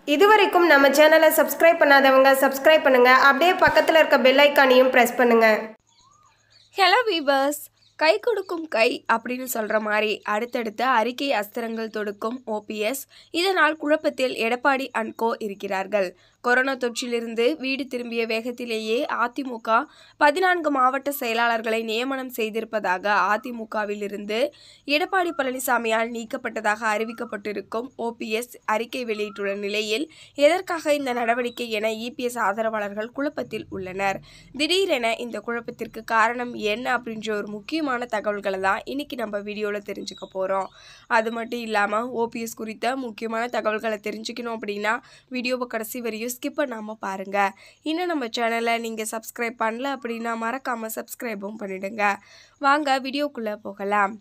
இதுவரைக்கும் நம்ம சேனலை சப்ஸ்கிரைப் பண்ணாதவங்க சப்ஸ்கிரைப் பண்ணுங்க அப்படியே பக்கத்தில் இருக்க பெல் ஐக்கானையும் ப்ரெஸ் பண்ணுங்க ஹலோ வீவர்ஸ் கை கொடுக்கும் கை அப்படின்னு சொல்கிற மாதிரி அடுத்தடுத்த அறிக்கை அஸ்திரங்கள் தொடுக்கும் ஓபிஎஸ் இதனால் குழப்பத்தில் எடப்பாடி அண்ட் கோ இருக்கிறார்கள் கொரோனா தொற்றிலிருந்து வீடு திரும்பிய வேகத்திலேயே அதிமுக பதினான்கு மாவட்ட செயலாளர்களை நியமனம் செய்திருப்பதாக அதிமுகவில் இருந்து எடப்பாடி பழனிசாமியால் நீக்கப்பட்டதாக அறிவிக்கப்பட்டிருக்கும் ஓபிஎஸ் அறிக்கை வெளியிட்டுள்ள நிலையில் எதற்காக இந்த நடவடிக்கை என இபிஎஸ் ஆதரவாளர்கள் குழப்பத்தில் உள்ளனர் திடீரென இந்த குழப்பத்திற்கு காரணம் என்ன அப்படின்ற ஒரு முக்கியமான தகவல்களை தான் இன்னைக்கு நம்ம வீடியோவில் தெரிஞ்சுக்க போகிறோம் அது மட்டும் இல்லாமல் ஓபிஎஸ் குறித்த முக்கியமான தகவல்களை தெரிஞ்சுக்கணும் அப்படின்னா வீடியோவை கடைசி வரையும் ஸ்கிப் பண்ணாமல் பாருங்கள் இன்னும் நம்ம சேனலை நீங்கள் சப்ஸ்கிரைப் பண்ணல அப்படின்னா மறக்காமல் சப்ஸ்கிரைபும் பண்ணிடுங்க வாங்க வீடியோக்குள்ளே போகலாம்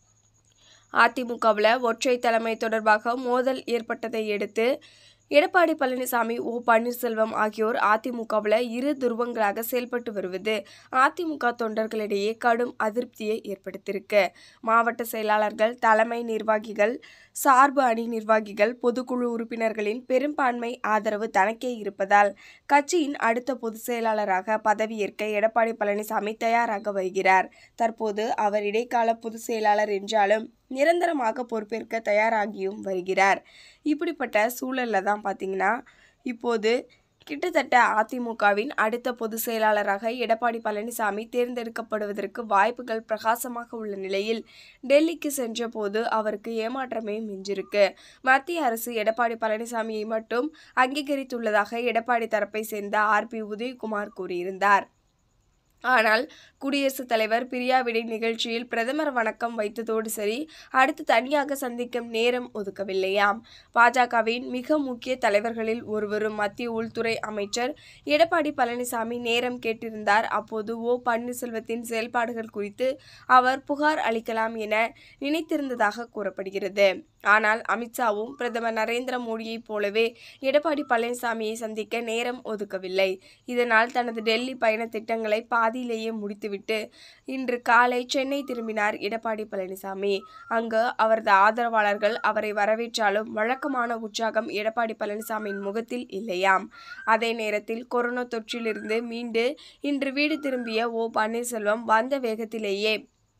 அதிமுகவில் ஒற்றை தலைமை தொடர்பாக மோதல் ஏற்பட்டதை அடுத்து எடப்பாடி பழனிசாமி ஓ பன்னீர்செல்வம் ஆகியோர் அதிமுகவில் இரு துருவங்களாக செயல்பட்டு வருவது அதிமுக தொண்டர்களிடையே கடும் அதிருப்தியை ஏற்படுத்தியிருக்கு மாவட்ட செயலாளர்கள் தலைமை நிர்வாகிகள் சார்பு அணி நிர்வாகிகள் பொதுக்குழு உறுப்பினர்களின் பெரும்பான்மை ஆதரவு தனக்கே இருப்பதால் கட்சியின் அடுத்த பொதுச் செயலாளராக பதவியேற்க எடப்பாடி பழனிசாமி தயாராக வருகிறார் தற்போது அவர் இடைக்கால பொதுச் செயலாளர் என்றாலும் நிரந்தரமாக பொறுப்பேற்க தயாராகியும் வருகிறார் இப்படிப்பட்ட சூழலில் தான் பார்த்தீங்கன்னா இப்போது கிட்டத்தட்ட அதிமுகவின் அடுத்த பொதுச் செயலாளராக எடப்பாடி பழனிசாமி தேர்ந்தெடுக்கப்படுவதற்கு வாய்ப்புகள் பிரகாசமாக உள்ள நிலையில் டெல்லிக்கு சென்றபோது அவருக்கு ஏமாற்றமே மிஞ்சிருக்கு மத்திய அரசு எடப்பாடி பழனிசாமியை மட்டும் அங்கீகரித்துள்ளதாக எடப்பாடி தரப்பை சேர்ந்த ஆர் பி உதயகுமார் கூறியிருந்தார் ஆனால் குடியரசுத் தலைவர் பிரியாவிடை நிகழ்ச்சியில் பிரதமர் வணக்கம் வைத்ததோடு சரி அடுத்து தனியாக சந்திக்கும் நேரம் ஒதுக்கவில்லையாம் பாஜகவின் மிக முக்கிய தலைவர்களில் ஒருவரும் மத்திய உள்துறை அமைச்சர் எடப்பாடி பழனிசாமி நேரம் கேட்டிருந்தார் அப்போது ஓ பன்னீர்செல்வத்தின் செயல்பாடுகள் குறித்து அவர் புகார் அளிக்கலாம் என நினைத்திருந்ததாக கூறப்படுகிறது ஆனால் அமித்ஷாவும் பிரதமர் நரேந்திர மோடியைப் போலவே எடப்பாடி பழனிசாமியை சந்திக்க நேரம் ஒதுக்கவில்லை இதனால் தனது டெல்லி பயண திட்டங்களை பாதியிலேயே முடித்துவிட்டு இன்று காலை சென்னை திரும்பினார் எடப்பாடி பழனிசாமி அங்கு அவரது ஆதரவாளர்கள் அவரை வரவேற்றாலும் வழக்கமான உற்சாகம் எடப்பாடி பழனிசாமியின் முகத்தில் இல்லையாம் அதே நேரத்தில் கொரோனா தொற்றிலிருந்து மீண்டு இன்று வீடு திரும்பிய ஓ பன்னீர்செல்வம் வந்த வேகத்திலேயே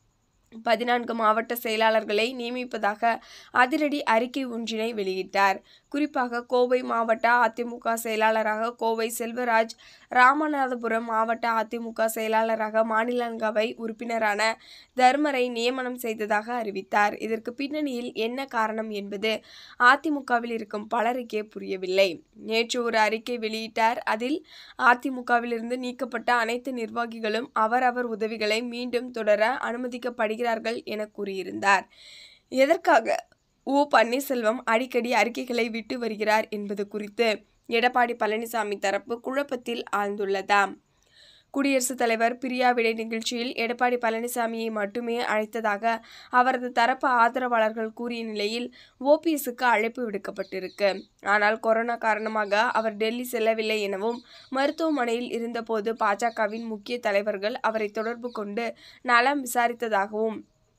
பதினான்கு மாவட்ட செயலாளர்களை நியமிப்பதாக அதிரடி அறிக்கை ஒன்றினை வெளியிட்டார் குறிப்பாக கோவை மாவட்ட அதிமுக செயலாளராக கோவை செல்வராஜ் ராமநாதபுரம் மாவட்ட அதிமுக செயலாளராக மாநிலங்களவை உறுப்பினரான தர்மரை நியமனம் செய்ததாக அறிவித்தார் இதற்கு பின்னணியில் என்ன காரணம் என்பது அதிமுகவில் இருக்கும் பலருக்கே புரியவில்லை நேற்று ஒரு அறிக்கை வெளியிட்டார் அதில் அதிமுகவிலிருந்து நீக்கப்பட்ட அனைத்து நிர்வாகிகளும் அவரவர் உதவிகளை மீண்டும் தொடர அனுமதிக்கப்படுகிறார்கள் என கூறியிருந்தார் எதற்காக ஓ பன்னீர்செல்வம் அடிக்கடி அறிக்கைகளை விட்டு வருகிறார் என்பது குறித்து எடப்பாடி பழனிசாமி தரப்பு குழப்பத்தில் ஆழ்ந்துள்ளதாம் குடியரசுத் தலைவர் பிரியாவிடை நிகழ்ச்சியில் எடப்பாடி பழனிசாமியை மட்டுமே அழைத்ததாக அவரது தரப்பு ஆதரவாளர்கள் கூறிய நிலையில் ஓபிஎஸ்க்கு அழைப்பு விடுக்கப்பட்டிருக்கு ஆனால் கொரோனா காரணமாக அவர் டெல்லி செல்லவில்லை எனவும் மருத்துவமனையில் இருந்தபோது பாஜகவின் முக்கிய தலைவர்கள் அவரை தொடர்பு கொண்டு நலம் விசாரித்ததாகவும்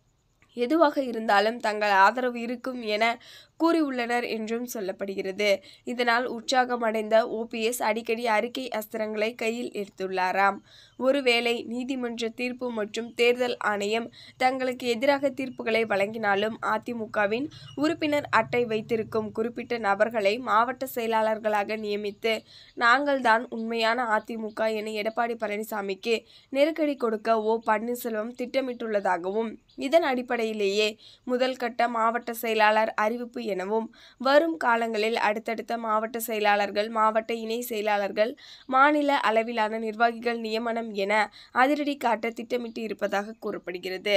எதுவாக இருந்தாலும் தங்கள் ஆதரவு இருக்கும் என கூறியுள்ளனர் என்றும் சொல்லப்படுகிறது இதனால் உற்சாகமடைந்த ஓபிஎஸ் அடிக்கடி அறிக்கை அஸ்திரங்களை கையில் எடுத்துள்ளாராம் ஒருவேளை நீதிமன்ற தீர்ப்பு மற்றும் தேர்தல் ஆணையம் தங்களுக்கு எதிராக தீர்ப்புகளை வழங்கினாலும் அதிமுகவின் உறுப்பினர் அட்டை வைத்திருக்கும் குறிப்பிட்ட நபர்களை மாவட்ட செயலாளர்களாக நியமித்து நாங்கள்தான் உண்மையான அதிமுக என எடப்பாடி பழனிசாமிக்கு நெருக்கடி கொடுக்க ஓ பன்னீர்செல்வம் திட்டமிட்டுள்ளதாகவும் இதன் அடிப்படையிலேயே முதல் கட்ட மாவட்ட செயலாளர் அறிவிப்பு எனவும் வரும் காலங்களில் அடுத்தடுத்த மாவட்ட செயலாளர்கள் மாவட்ட இணை செயலாளர்கள் மாநில அளவிலான நிர்வாகிகள் நியமனம் என அதிரடி காட்ட திட்டமிட்டு இருப்பதாக கூறப்படுகிறது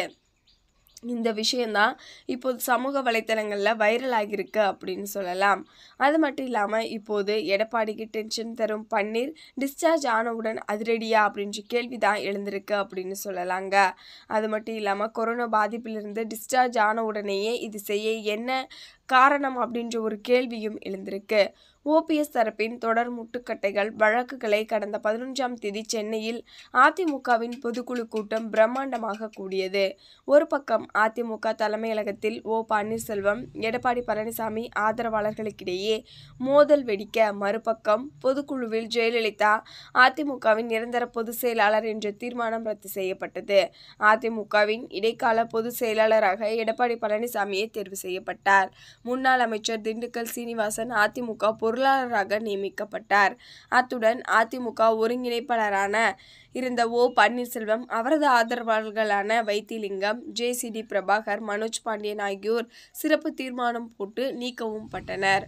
இந்த விஷயந்தான் இப்போது சமூக வலைத்தளங்களில் வைரல் ஆகியிருக்கு அப்படின்னு சொல்லலாம் அது மட்டும் இல்லாமல் இப்போது எடப்பாடிக்கு டென்ஷன் தரும் பன்னீர் டிஸ்சார்ஜ் ஆனவுடன் அதிரடியா அப்படின்ற கேள்வி தான் எழுந்திருக்கு அப்படின்னு சொல்லலாங்க அது மட்டும் இல்லாமல் கொரோனா பாதிப்பிலிருந்து டிஸ்சார்ஜ் ஆன உடனேயே இது செய்ய என்ன காரணம் அப்படின்ற ஒரு கேள்வியும் எழுந்திருக்கு ஓபிஎஸ் தரப்பின் தொடர் முட்டுக்கட்டைகள் வழக்குகளை கடந்த பதினொன்றாம் தேதி சென்னையில் அதிமுகவின் பொதுக்குழு கூட்டம் பிரம்மாண்டமாக கூடியது ஒரு பக்கம் அதிமுக தலைமையகத்தில் ஓ பன்னீர்செல்வம் எடப்பாடி பழனிசாமி ஆதரவாளர்களுக்கிடையே மோதல் வெடிக்க மறுபக்கம் பொதுக்குழுவில் ஜெயலலிதா அதிமுகவின் நிரந்தர பொதுச் செயலாளர் என்ற தீர்மானம் ரத்து செய்யப்பட்டது அதிமுகவின் இடைக்கால பொதுச் செயலாளராக எடப்பாடி பழனிசாமியே தேர்வு செய்யப்பட்டார் முன்னாள் அமைச்சர் திண்டுக்கல் சீனிவாசன் அதிமுக பொருளாளராக நியமிக்கப்பட்டார் அத்துடன் அதிமுக ஒருங்கிணைப்பாளரான இருந்த ஓ பன்னீர்செல்வம் அவரது ஆதரவாளர்களான வைத்திலிங்கம் ஜேசிடி பிரபாகர் மனோஜ் பாண்டியன் ஆகியோர் சிறப்பு தீர்மானம் போட்டு நீக்கவும் பட்டனர்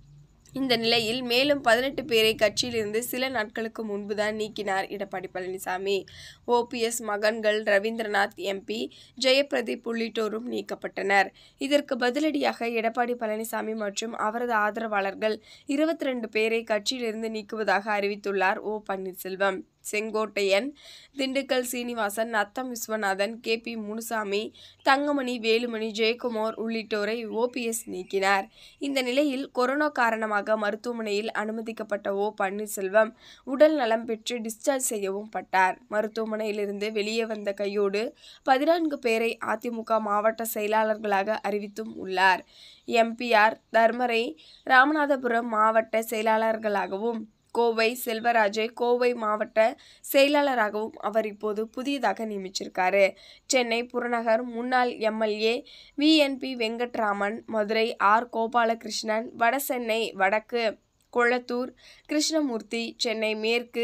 இந்த நிலையில் மேலும் பதினெட்டு பேரை கட்சியிலிருந்து சில நாட்களுக்கு முன்புதான் நீக்கினார் எடப்பாடி பழனிசாமி ஓபிஎஸ் மகன்கள் ரவீந்திரநாத் எம்பி ஜெயபிரதீப் உள்ளிட்டோரும் நீக்கப்பட்டனர் இதற்கு பதிலடியாக எடப்பாடி பழனிசாமி மற்றும் அவரது ஆதரவாளர்கள் இருபத்தி ரெண்டு பேரை கட்சியிலிருந்து நீக்குவதாக அறிவித்துள்ளார் ஓ பன்னீர்செல்வம் செங்கோட்டையன் திண்டுக்கல் சீனிவாசன் நத்தம் விஸ்வநாதன் கே பி முனுசாமி தங்கமணி வேலுமணி ஜெயக்குமார் உள்ளிட்டோரை ஓபிஎஸ் நீக்கினார் இந்த நிலையில் கொரோனா காரணமாக மருத்துவமனையில் அனுமதிக்கப்பட்ட ஓ பன்னீர்செல்வம் உடல் நலம் பெற்று டிஸ்சார்ஜ் செய்யவும் பட்டார் மருத்துவமனையிலிருந்து வெளியே வந்த கையோடு பதினான்கு பேரை அதிமுக மாவட்ட செயலாளர்களாக அறிவித்தும் உள்ளார் எம்பிஆர் தர்மரை ராமநாதபுரம் மாவட்ட செயலாளர்களாகவும் கோவை செல்வராஜை கோவை மாவட்ட செயலாளராகவும் அவர் இப்போது புதியதாக நியமிச்சிருக்காரு சென்னை புறநகர் முன்னாள் MLA VNP Venkatraman Madurai R Gopalakrishnan Vadachennai வடக்கு கொளத்தூர் கிருஷ்ணமூர்த்தி சென்னை மேற்கு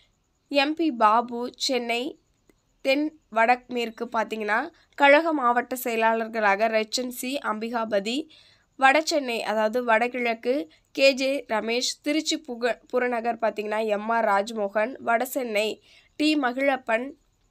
எம்பி பாபு சென்னை தென் வடமேற்கு பார்த்தீங்கன்னா கழக மாவட்ட செயலாளர்களாக ரெச்சன் சி அம்பிகாபதி வடசென்னை அதாவது வடகிழக்கு கேஜே ரமேஷ் திருச்சி புக புறநகர் பார்த்தீங்கன்னா MR Rajmohan Vadachennai T Magizhappan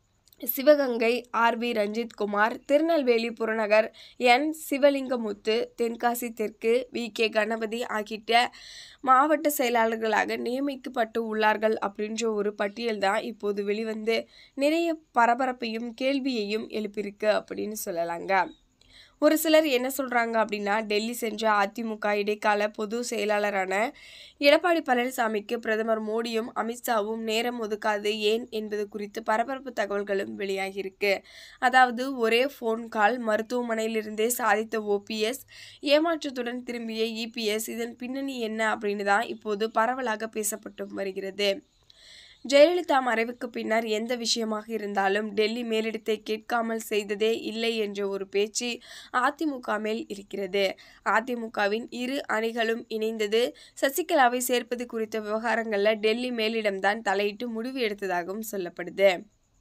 Sivaganga R V Ranjith Kumar Tirunelveli புறநகர் என் சிவலிங்கமுத்து தென்காசி தெற்கு வி கே கணபதி ஆகிய மாவட்ட செயலாளர்களாக நியமிக்கப்பட்டு உள்ளார்கள் அப்படின்ற ஒரு பட்டியல் தான் இப்போது வெளிவந்து நிறைய பரபரப்பையும் கேள்வியையும் எழுப்பியிருக்கு அப்படின்னு சொல்லலாங்க ஒரு சிலர் என்ன சொல்கிறாங்க அப்படின்னா டெல்லி சென்ற அதிமுக இடைக்கால பொது செயலாளரான எடப்பாடி பழனிசாமிக்கு பிரதமர் மோடியும் அமித்ஷாவும் நேரம் ஒதுக்காது ஏன் என்பது குறித்து பரபரப்பு தகவல்களும் வெளியாகியிருக்கு அதாவது ஒரே ஃபோன் கால் மருத்துவமனையிலிருந்தே சாதித்த ஓபிஎஸ் ஏமாற்றத்துடன் திரும்பிய இபிஎஸ் இதன் பின்னணி என்ன அப்படின்னு தான் இப்போது பரவலாக பேசப்பட்டு வருகிறது ஜெயலலிதா மறைவுக்கு பின்னர் எந்த விஷயமாக இருந்தாலும் டெல்லி மேலிடத்தை கேட்காமல் செய்ததே இல்லை என்ற ஒரு பேச்சு அதிமுக மேல் இருக்கிறது அதிமுகவின் இரு அணிகளும் இணைந்தது சசிகலாவை சேர்ப்பது குறித்த விவகாரங்களில் டெல்லி மேலிடம்தான் தலையிட்டு முடிவு எடுத்ததாகவும் சொல்லப்படுது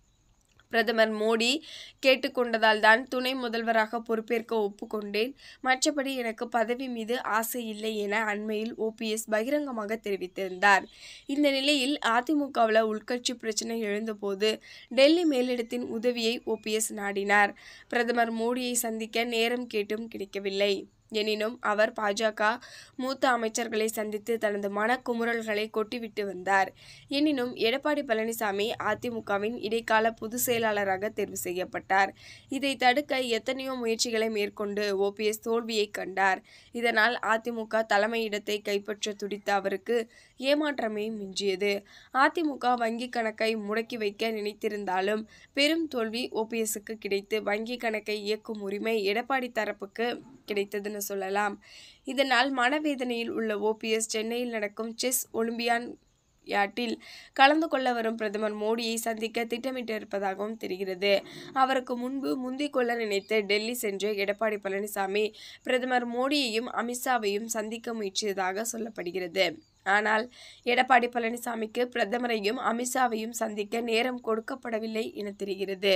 பிரதமர் மோடி கேட்டுக்கொண்டதால் தான் துணை முதல்வராக பொறுப்பேற்க ஒப்புக்கொண்டேன் மற்றபடி எனக்கு பதவி மீது ஆசை இல்லை என அண்மையில் ஓபிஎஸ் பகிரங்கமாக தெரிவித்திருந்தார் இந்த நிலையில் அதிமுகவில் உள்கட்சி பிரச்சனை எழுந்தபோது டெல்லி மேலிடத்தின் உதவியை ஓபிஎஸ் நாடினார் பிரதமர் மோடியை சந்திக்க நேரம் கேட்டும் கிடைக்கவில்லை எனினும் அவர் பாஜக மூத்த அமைச்சர்களை சந்தித்து தனது மனக்குமுறல்களை கொட்டிவிட்டு வந்தார் எனினும் எடப்பாடி பழனிசாமி அதிமுகவின் இடைக்கால பொதுச் செயலாளராக தேர்வு செய்யப்பட்டார் இதை தடுக்க எத்தனையோ முயற்சிகளை மேற்கொண்டு ஓபிஎஸ் தோல்வியை கண்டார் இதனால் அதிமுக தலைமையிடத்தை கைப்பற்ற துடித்த அவருக்கு ஏமாற்றமே மிஞ்சியது அதிமுக வங்கி கணக்கை முடக்கி வைக்க நினைத்திருந்தாலும் பெரும் தோல்வி ஓபிஎஸ்க்கு கிடைத்து வங்கி கணக்கை இயக்கும் உரிமை எடப்பாடி தரப்புக்கு கிடைத்ததுன்னு சொல்லலாம் இதனால் மனவேதனையில் உள்ள ஓபிஎஸ் சென்னையில் நடக்கும் செஸ் ஒலிம்பியான் யாட்டில் கலந்து கொள்ள வரும் பிரதமர் மோடியை சந்திக்க திட்டமிட்டிருப்பதாகவும் தெரிகிறது அவருக்கு முன்பு முந்திக் கொள்ள நினைத்து டெல்லி சென்ற எடப்பாடி பழனிசாமி பிரதமர் மோடியையும் அமித்ஷாவையும் சந்திக்க முயற்சியதாக சொல்லப்படுகிறது ஆனால் எடப்பாடி பழனிசாமிக்கு பிரதமரையும் அமித்ஷாவையும் சந்திக்க நேரம் கொடுக்கப்படவில்லை என தெரிகிறது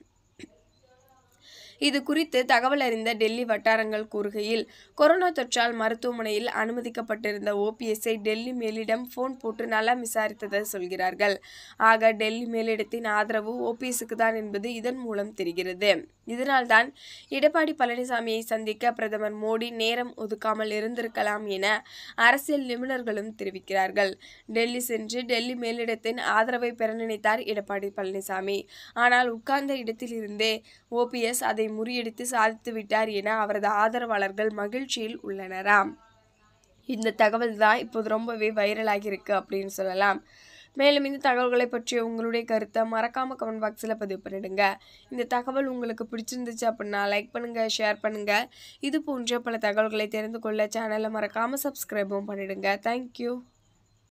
இது குறித்து தகவல் அறிந்த டெல்லி வட்டாரங்கள் கூறுகையில் கொரோனா தொற்றால் மருத்துவமனையில் அனுமதிக்கப்பட்டிருந்த ஓபிஎஸ்ஐ டெல்லி மேலிடம் ஃபோன் போட்டு நலம் விசாரித்ததை சொல்கிறார்கள் ஆக டெல்லி மேலிடத்தின் ஆதரவு ஓபிஎஸ்க்கு தான் என்பது இதன் மூலம் தெரிகிறது இதனால்தான் எடப்பாடி பழனிசாமியை சந்திக்க பிரதமர் மோடி நேரம் ஒதுக்காமல் இருந்திருக்கலாம் என அரசியல் நிபுணர்களும் தெரிவிக்கிறார்கள் டெல்லி சென்று டெல்லி மேலிடத்தின் ஆதரவை பெற நினைத்தார் எடப்பாடி பழனிசாமி ஆனால் உட்கார்ந்த இடத்திலிருந்தே ஓபிஎஸ் அதை முறியடித்து சாதித்து விட்டார் என அவரது ஆதரவாளர்கள் மகிழ்ச்சியில் உள்ளனராம் இந்த தகவல் தான் இப்போது ரொம்பவே வைரலாகி இருக்கு அப்படின்னு சொல்லலாம் மேலும் இந்த தகவல்களை பற்றிய உங்களுடைய கருத்தை மறக்காம கமெண்ட் பாக்ஸில் பதிவு பண்ணிடுங்க இந்த தகவல் உங்களுக்கு பிடிச்சிருந்துச்சு அப்படின்னா லைக் பண்ணுங்க ஷேர் பண்ணுங்க இது போன்ற பல தகவல்களை தெரிந்து கொள்ள சேனலை மறக்காம சப்ஸ்கிரைபும் பண்ணிடுங்க தேங்க்யூ